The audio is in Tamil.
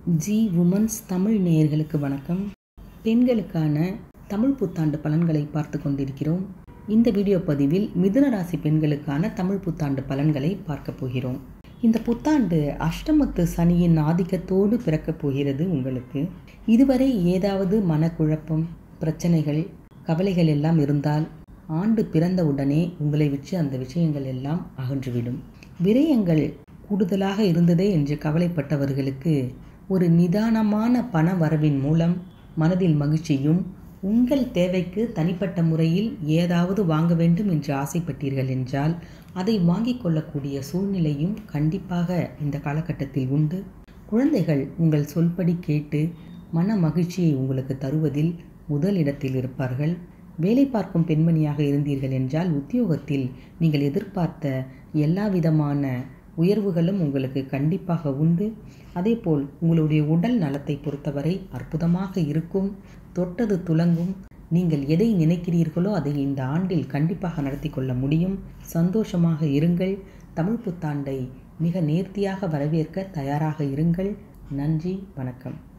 ஜி உமன்ஸ் தமிழ் நேயர்களுக்கு வணக்கம் பெண்களுக்கான தமிழ் புத்தாண்டு பலன்களை பார்த்து கொண்டிருக்கிறோம் இந்த வீடியோ பதிவில் மிதுன ராசி பெண்களுக்கான தமிழ் புத்தாண்டு பலன்களை பார்க்க போகிறோம் இந்த புத்தாண்டு அஷ்டமத்து சனியின் ஆதிக்கத்தோடு பிறக்கப் போகிறது உங்களுக்கு இதுவரை ஏதாவது மனக்குழப்பம் பிரச்சனைகள் கவலைகள் எல்லாம் இருந்தால் ஆண்டு பிறந்தவுடனே உங்களை வச்சு அந்த விஷயங்கள் எல்லாம் அகன்றுவிடும் விரயங்கள் கூடுதலாக இருந்ததே என்று கவலைப்பட்டவர்களுக்கு ஒரு நிதானமான பண வரவின் மூலம் மனதில் மகிழ்ச்சியும் உங்கள் தேவைக்கு தனிப்பட்ட முறையில் ஏதாவது வாங்க வேண்டும் என்று ஆசைப்பட்டீர்கள் என்றால் அதை வாங்கிக் கொள்ளக்கூடிய சூழ்நிலையும் கண்டிப்பாக இந்த காலகட்டத்தில் உண்டு குழந்தைகள் உங்கள் சொல்படி கேட்டு மன மகிழ்ச்சியை உங்களுக்கு தருவதில் முதல் இடத்தில் இருப்பார்கள் வேலை பார்க்கும் பெண்மணியாக இருந்தீர்கள் என்றால் உத்தியோகத்தில் நீங்கள் எதிர்பார்த்த எல்லா விதமான உயர்வுகளும் உங்களுக்கு கண்டிப்பாக உண்டு அதேபோல் உங்களுடைய உடல் நலத்தை பொறுத்தவரை அற்புதமாக இருக்கும் தொட்டது துலங்கும் நீங்கள் எதை நினைக்கிறீர்களோ அதை இந்த ஆண்டில் கண்டிப்பாக நடத்தி கொள்ள முடியும் சந்தோஷமாக இருங்கள் தமிழ் புத்தாண்டை மிக நேர்த்தியாக வரவேற்க தயாராக இருங்கள் நன்றி வணக்கம்